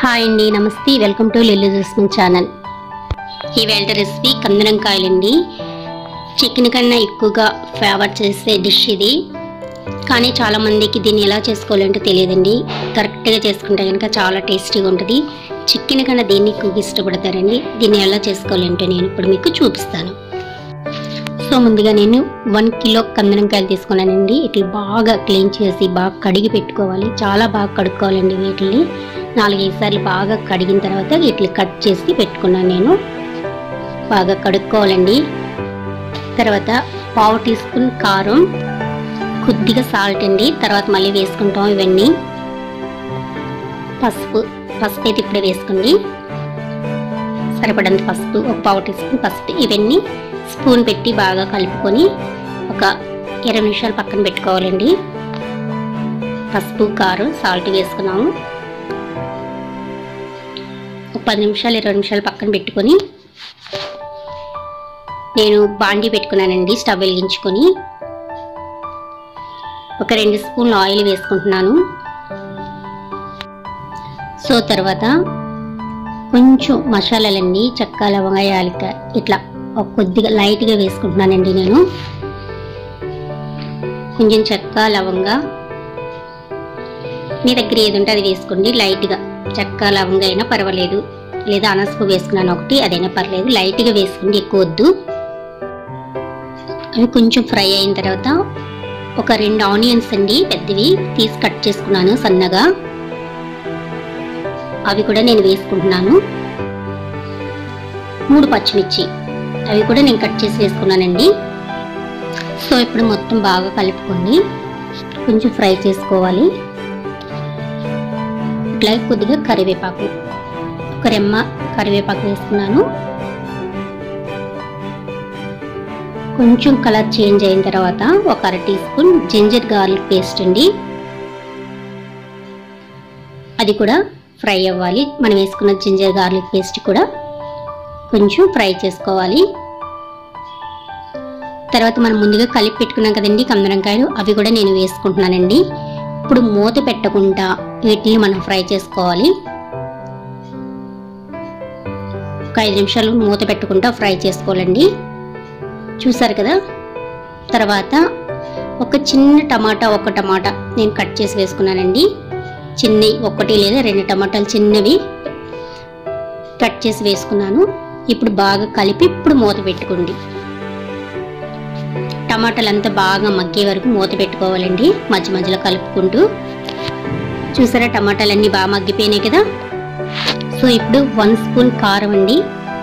hi అండి నమస్తే welcome to Lilly Jasmine channel ఈవేళ రెసిపీ కందనంకాయలండి చికెన్ కన్నా ఎక్కువగా ఫేవర్ చేసే డిష్ ఇది కానీ చాలామందికి దీన్ని ఎలా చేసుకోవాలంటే తెలియదండి కరెక్ట్గా చేసుకుంటే కనుక చాలా టేస్టీగా ఉంటుంది చికెన్ కన్నా దీన్ని ఎక్కువగా ఇష్టపడతారండి దీన్ని ఎలా చేసుకోవాలంటే నేను ఇప్పుడు మీకు చూపిస్తాను సో ముందుగా నేను వన్ కిలో కందనంకాయలు తీసుకున్నానండి ఇట్లా బాగా క్లీన్ చేసి బాగా కడిగి పెట్టుకోవాలి చాలా బాగా కడుక్కోవాలండి వీటిని నాలుగైదు సార్లు బాగా కడిగిన తర్వాత ఇట్లా కట్ చేసి పెట్టుకున్నాను నేను బాగా కడుక్కోవాలండి తర్వాత పావు టీ స్పూన్ కారం కొద్దిగా సాల్ట్ అండి తర్వాత మళ్ళీ వేసుకుంటాం ఇవన్నీ పసుపు పసుపు అయితే ఇప్పుడే వేసుకోండి సరిపడంత పసుపు ఒక పావు టీ స్పూన్ పసుపు ఇవన్నీ స్పూన్ పెట్టి బాగా కలుపుకొని ఒక ఇరవై నిమిషాలు పక్కన పెట్టుకోవాలండి పసుపు కారం సాల్ట్ వేసుకున్నాము ఒక పది నిమిషాలు ఇరవై నిమిషాలు పక్కన పెట్టుకొని నేను బాండీ పెట్టుకున్నానండి స్టవ్ వెలిగించుకొని ఒక రెండు స్పూన్లు ఆయిల్ వేసుకుంటున్నాను సో తర్వాత కొంచెం మసాలాలండి చెక్క లవంగ యాలక ఇట్లా ఒక కొద్దిగా లైట్గా వేసుకుంటున్నానండి నేను కొంచెం చెక్క లవంగ మీ దగ్గర ఏది ఉంటే అది వేసుకోండి లైట్గా చెక్క లవంగ అయినా పర్వాలేదు లేదా అనసపు వేసుకున్నాను ఒకటి అదైనా పర్లేదు లైట్గా వేసుకోండి ఎక్కువ వద్దు అవి కొంచెం ఫ్రై అయిన తర్వాత ఒక రెండు ఆనియన్స్ అండి పెద్దవి తీసి కట్ చేసుకున్నాను సన్నగా అవి కూడా నేను వేసుకుంటున్నాను మూడు పచ్చిమిర్చి అవి కూడా నేను కట్ చేసి వేసుకున్నానండి సో ఇప్పుడు మొత్తం బాగా కలుపుకొని కొంచెం ఫ్రై చేసుకోవాలి ఇట్లాగే కొద్దిగా కరివేపాకు ఒక రెమ్మ కరివేపాకు వేసుకున్నాను కొంచెం కలర్ చేంజ్ అయిన తర్వాత ఒక అర teaspoon ginger garlic paste అండి అది కూడా ఫ్రై అవ్వాలి మనం వేసుకున్న జింజర్ గార్లిక్ పేస్ట్ కూడా కొంచెం ఫ్రై చేసుకోవాలి తర్వాత మనం ముందుగా కలిపి పెట్టుకున్నాం కదండి కందరంకాయలు అవి కూడా నేను వేసుకుంటున్నానండి ఇప్పుడు మూత పెట్టకుండా వీటిని మనం ఫ్రై చేసుకోవాలి ఒక ఐదు నిమిషాలు మూత పెట్టకుండా ఫ్రై చేసుకోవాలండి చూసారు కదా తర్వాత ఒక చిన్న టమాటా ఒక టమాటా నేను కట్ చేసి వేసుకున్నానండి చిన్నవి ఒకటి లేదా రెండు టమాటాలు చిన్నవి కట్ చేసి వేసుకున్నాను ఇప్పుడు బాగా కలిపి ఇప్పుడు మూత పెట్టుకోండి టమాటాలు అంతా బాగా మగ్గే వరకు మూత పెట్టుకోవాలండి మధ్య మధ్యలో కలుపుకుంటూ చూసారా టమాటాలన్నీ బాగా మగ్గిపోయినాయి కదా సో ఇప్పుడు వన్ స్పూన్ కారం అండి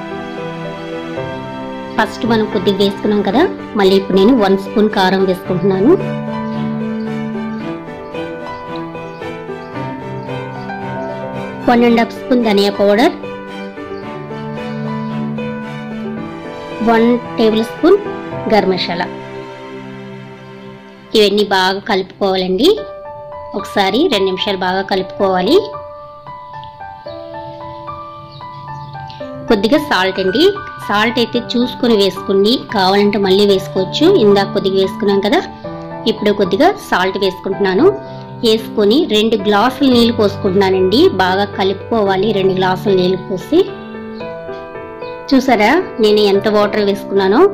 ఫస్ట్ మనం కొద్దిగా వేసుకున్నాం కదా మళ్ళీ ఇప్పుడు నేను వన్ స్పూన్ కారం వేసుకుంటున్నాను వన్ అండ్ హాఫ్ స్పూన్ ధనియా powder one tablespoon garam masala ఇవన్నీ బాగా కలుపుకోవాలండి ఒకసారి రెండు నిమిషాలు బాగా కలుపుకోవాలి కొద్దిగా సాల్ట్ అండి సాల్ట్ అయితే చూసుకొని వేసుకోండి కావాలంటే మళ్ళీ వేసుకోవచ్చు ఇందాక కొద్దిగా వేసుకున్నాం కదా ఇప్పుడు కొద్దిగా సాల్ట్ వేసుకుంటున్నాను వేసుకొని రెండు గ్లాసులు నీళ్ళు పోసుకుంటున్నానండి బాగా కలుపుకోవాలి రెండు గ్లాసులు నీళ్ళు పోసి చూసారా నేను ఎంత వాటర్ వేసుకున్నానో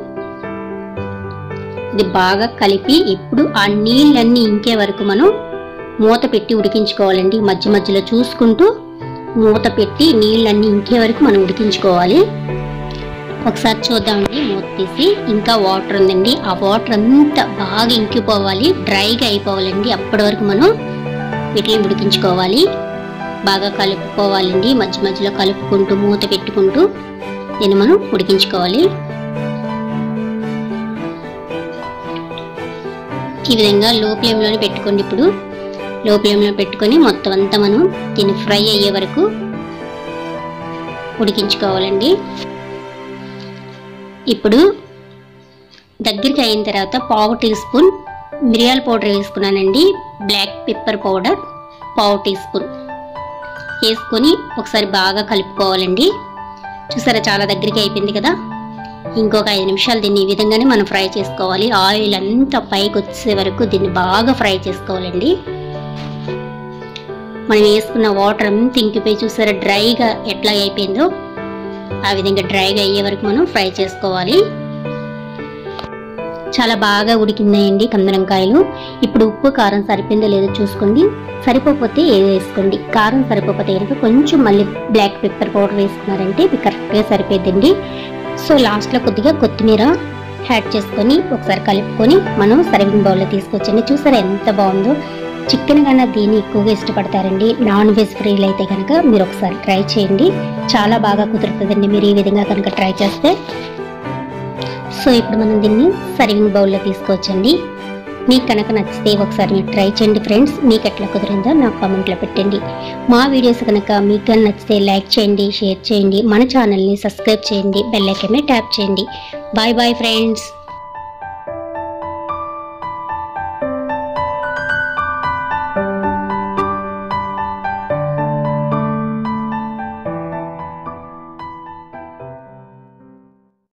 ఇది బాగా కలిపి ఇప్పుడు ఆ నీళ్ళన్నీ ఇంకే వరకు మనం మూత పెట్టి ఉడికించుకోవాలండి మధ్య మధ్యలో చూసుకుంటూ మూత పెట్టి నీళ్ళన్నీ ఇంకే వరకు మనం ఉడికించుకోవాలి ఒకసారి చూద్దామండి మూత తీసి ఇంకా వాటర్ ఉందండి ఆ వాటర్ అంతా బాగా ఇంకిపోవాలి డ్రైగా అయిపోవాలండి అప్పటి వరకు మనం వీటిని ఉడికించుకోవాలి బాగా కలుపుకోవాలండి మధ్య మధ్యలో కలుపుకుంటూ మూత పెట్టుకుంటూ దీన్ని మనం ఉడికించుకోవాలి ఈ విధంగా లో ఫ్లేమ్లోనే పెట్టుకోండి ఇప్పుడు లో ఫ్లేమ్లో పెట్టుకొని మొత్తం అంతా మనం దీన్ని ఫ్రై అయ్యే వరకు ఉడికించుకోవాలండి ఇప్పుడు దగ్గరికి అయిన తర్వాత పావు టీ స్పూన్ మిరియాల పౌడర్ వేసుకున్నానండి బ్లాక్ పెప్పర్ పౌడర్ పావు టీ స్పూన్ వేసుకొని ఒకసారి బాగా కలుపుకోవాలండి చూసారా చాలా దగ్గరికి అయిపోయింది కదా ఇంకొక ఐదు నిమిషాలు దీన్ని ఈ విధంగానే మనం ఫ్రై చేసుకోవాలి ఆయిల్ అంతా పైకి వచ్చే వరకు దీన్ని బాగా ఫ్రై చేసుకోవాలండి మనం వేసుకున్న వాటర్ అంతా ఇంకిపోయి చూసారా డ్రైగా ఎట్లా అయిపోయిందో ఆ విధంగా డ్రైగా అయ్యే వరకు మనం ఫ్రై చేసుకోవాలి చాలా బాగా ఉడికిందండి కందరంకాయలు ఇప్పుడు ఉప్పు కారం సరిపోయిందో లేదో చూసుకోండి సరిపోతే ఏ వేసుకోండి కారం సరిపోతే కనుక కొంచెం మళ్ళీ బ్లాక్ పెప్పర్ పౌడర్ వేసుకున్నారంటే ఇది కరెక్ట్గా సరిపోద్దండి సో లాస్ట్లో కొద్దిగా కొత్తిమీర యాడ్ చేసుకొని ఒకసారి కలుపుకొని మనం సర్వింగ్ బౌల్లో తీసుకొచ్చండి చూసారా ఎంత బాగుందో చికెన్ కన్నా దీన్ని ఎక్కువగా ఇష్టపడతారండి నాన్ వెజ్ ఫ్రీలు అయితే కనుక మీరు ఒకసారి ట్రై చేయండి చాలా బాగా కుదురుతుందండి మీరు ఈ విధంగా కనుక ట్రై చేస్తే సో ఇప్పుడు మనం దీన్ని సర్వింగ్ బౌల్లో తీసుకోవచ్చండి మీకు కనుక నచ్చితే ఒకసారి మీరు ట్రై చేయండి ఫ్రెండ్స్ మీకు ఎట్లా కుదిరిందో నాకు కామెంట్లో పెట్టండి మా వీడియోస్ కనుక మీకు కానీ నచ్చితే లైక్ చేయండి షేర్ చేయండి మన ఛానల్ని సబ్స్క్రైబ్ చేయండి బెల్ ఐకాన్ని ట్యాప్ చేయండి బాయ్ బాయ్ ఫ్రెండ్స్